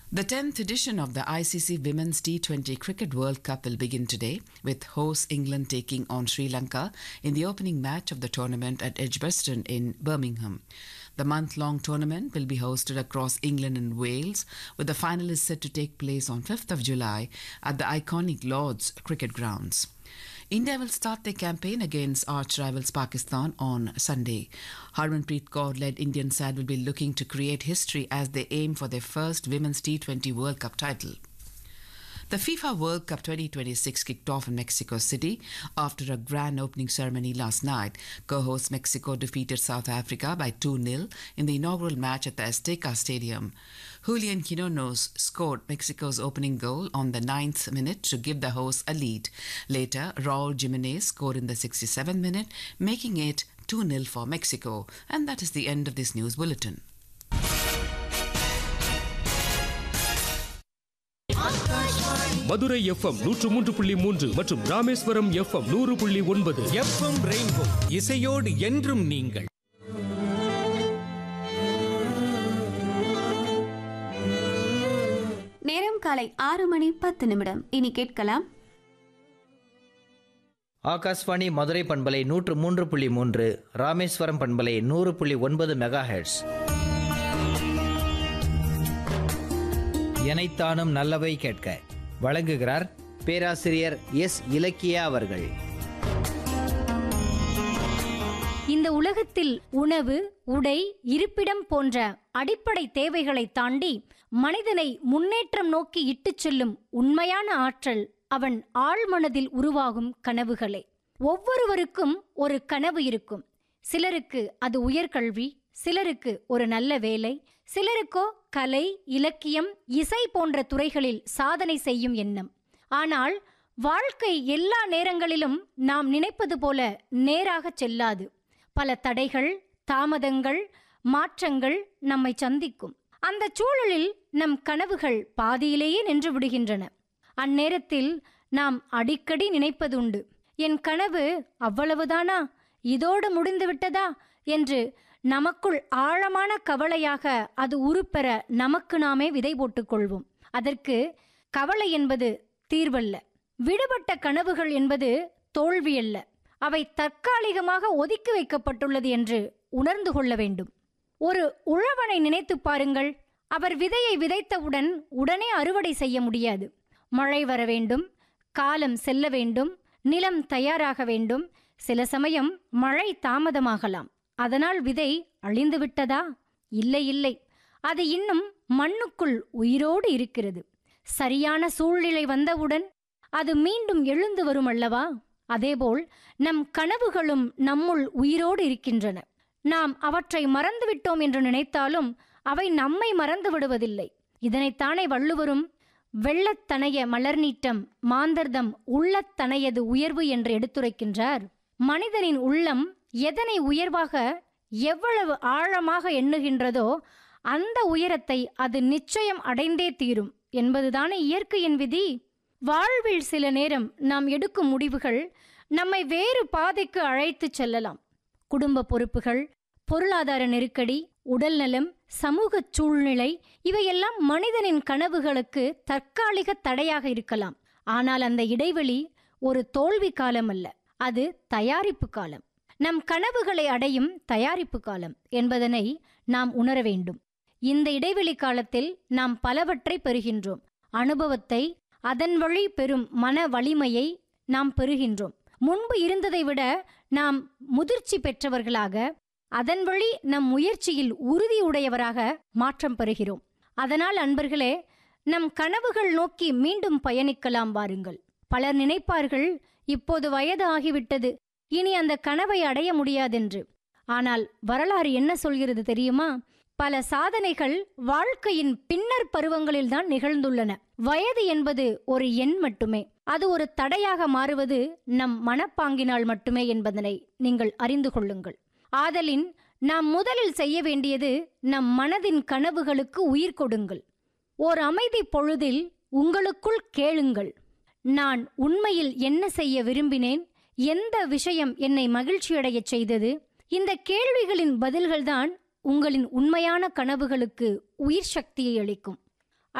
The 10th edition of the ICC Women's T20 Cricket World Cup will begin today, with host England taking on Sri Lanka in the opening match of the tournament at Edgbaston in Birmingham. The month long tournament will be hosted across England and Wales, with the finalists set to take place on 5th of July at the iconic Lord's Cricket Grounds. India will start their campaign against arch rivals Pakistan on Sunday. Harmanpreet Kaur led Indian side will be looking to create history as they aim for their first Women's T20 World Cup title. The FIFA World Cup 2026 kicked off in Mexico City after a grand opening ceremony last night. Co host Mexico defeated South Africa by 2 0 in the inaugural match at the Azteca Stadium. Julian Quinones scored Mexico's opening goal on the ninth minute to give the hosts a lead. Later, Raul Jimenez scored in the 67th minute, making it 2 0 for Mexico. And that is the end of this news bulletin. Madurai FM நூற்று மூன்று புள்ளி மூன்று மற்றும் Rameswaram FM நூறு புள்ளி ஒன்பது FM rainbow இசையோடு என்றும் நீங்கள் நேரம் காலை ஆறு மணி பத்து நிமிடம் இனி கேட்கலாம் ஆகாஷ்வாணி மதுரை பண்பலை நூற்று மூன்று புள்ளி மூன்று ராமேஸ்வரம் பண்பலை நூறு புள்ளி ஒன்பது மெகா ஹெர்ட்ஸ் எனைத்தானும் நல்லவை கேட்க வழங்குகிறார் பேராசிரியர் எஸ் இலக்கியா அவர்கள் இந்த உலகத்தில் உணவு உடை இருப்பிடம் போன்ற அடிப்படை தேவைகளை தாண்டி மனிதனை முன்னேற்றம் நோக்கி இட்டுச் செல்லும் உண்மையான ஆற்றல் அவன் ஆழ்மனதில் உருவாகும் கனவுகளே ஒவ்வொருவருக்கும் ஒரு கனவு இருக்கும் சிலருக்கு அது உயர்கல்வி சிலருக்கு ஒரு நல்ல வேலை சிலருக்கோ கலை இலக்கியம் இசை போன்ற துறைகளில் சாதனை செய்யும் எண்ணம் ஆனால் வாழ்க்கை எல்லா நேரங்களிலும் நாம் நினைப்பது போல நேராக செல்லாது பல தடைகள் தாமதங்கள் மாற்றங்கள் நம்மை சந்திக்கும் அந்த சூழலில் நம் கனவுகள் பாதியிலேயே நின்று விடுகின்றன அந்நேரத்தில் நாம் அடிக்கடி நினைப்பதுண்டு என் கனவு அவ்வளவுதானா இதோடு முடிந்து விட்டதா என்று நமக்குள் ஆழமான கவலையாக அது உருப்பெற நமக்கு நாமே விதை போட்டுக்கொள்வோம் அதற்கு கவலை என்பது தீர்வல்ல விடுபட்ட கனவுகள் என்பது தோல்வியல்ல அவை தற்காலிகமாக ஒதுக்கி வைக்கப்பட்டுள்ளது என்று உணர்ந்து கொள்ள வேண்டும் ஒரு உழவனை நினைத்து பாருங்கள் அவர் விதையை விதைத்தவுடன் உடனே அறுவடை செய்ய முடியாது மழை வர வேண்டும் காலம் செல்ல வேண்டும் நிலம் தயாராக வேண்டும் சில சமயம் மழை தாமதமாகலாம் அதனால் விதை அழிந்து விட்டதா இல்லை இல்லை அது இன்னும் மண்ணுக்குள் உயிரோடு இருக்கிறது சரியான சூழ்நிலை வந்தவுடன் அது மீண்டும் எழுந்து வரும் அல்லவா அதேபோல் நம் கனவுகளும் நம்முள் உயிரோடு இருக்கின்றன நாம் அவற்றை மறந்துவிட்டோம் என்று நினைத்தாலும் அவை நம்மை மறந்து விடுவதில்லை இதனைத்தானே வள்ளுவரும் வெள்ளத்தனைய மலர்நீட்டம் மாந்தர்தம் உள்ளத்தனையது உயர்வு என்று எடுத்துரைக்கின்றார் மனிதனின் உள்ளம் எதனை உயர்வாக எவ்வளவு ஆழமாக எண்ணுகின்றதோ அந்த உயரத்தை அது நிச்சயம் அடைந்தே தீரும் என்பதுதானே இயற்கையின் விதி வாழ்வில் சில நேரம் நாம் எடுக்கும் முடிவுகள் நம்மை வேறு பாதைக்கு அழைத்துச் செல்லலாம் குடும்ப பொறுப்புகள் பொருளாதார நெருக்கடி உடல்நலம் சமூக சூழ்நிலை இவையெல்லாம் மனிதனின் கனவுகளுக்கு தற்காலிக தடையாக இருக்கலாம் ஆனால் அந்த இடைவெளி ஒரு தோல்வி காலம் அல்ல அது தயாரிப்பு காலம் நம் கனவுகளை அடையும் தயாரிப்பு காலம் என்பதனை நாம் உணர வேண்டும் இந்த இடைவெளி காலத்தில் நாம் பலவற்றை பெறுகின்றோம் அனுபவத்தை அதன் வழி பெறும் மன வலிமையை நாம் பெறுகின்றோம் முன்பு இருந்ததை விட நாம் முதிர்ச்சி பெற்றவர்களாக அதன் வழி நம் முயற்சியில் உறுதியுடையவராக மாற்றம் பெறுகிறோம் அதனால் அன்பர்களே நம் கனவுகள் நோக்கி மீண்டும் பயணிக்கலாம் வாருங்கள் பலர் நினைப்பார்கள் இப்போது வயது ஆகிவிட்டது இனி அந்த கனவை அடைய முடியாதென்று ஆனால் வரலாறு என்ன சொல்கிறது தெரியுமா பல சாதனைகள் வாழ்க்கையின் பின்னர் பருவங்களில்தான் நிகழ்ந்துள்ளன வயது என்பது ஒரு எண் மட்டுமே அது ஒரு தடையாக மாறுவது நம் மனப்பாங்கினால் மட்டுமே என்பதனை நீங்கள் அறிந்து கொள்ளுங்கள் ஆதலின் நாம் முதலில் செய்ய வேண்டியது நம் மனதின் கனவுகளுக்கு உயிர் கொடுங்கள் ஓர் அமைதி பொழுதில் உங்களுக்குள் கேளுங்கள் நான் உண்மையில் என்ன செய்ய விரும்பினேன் எந்த விஷயம் என்னை மகிழ்ச்சியடையச் செய்தது இந்த கேள்விகளின் பதில்கள்தான் உங்களின் உண்மையான கனவுகளுக்கு உயிர் சக்தியை அளிக்கும்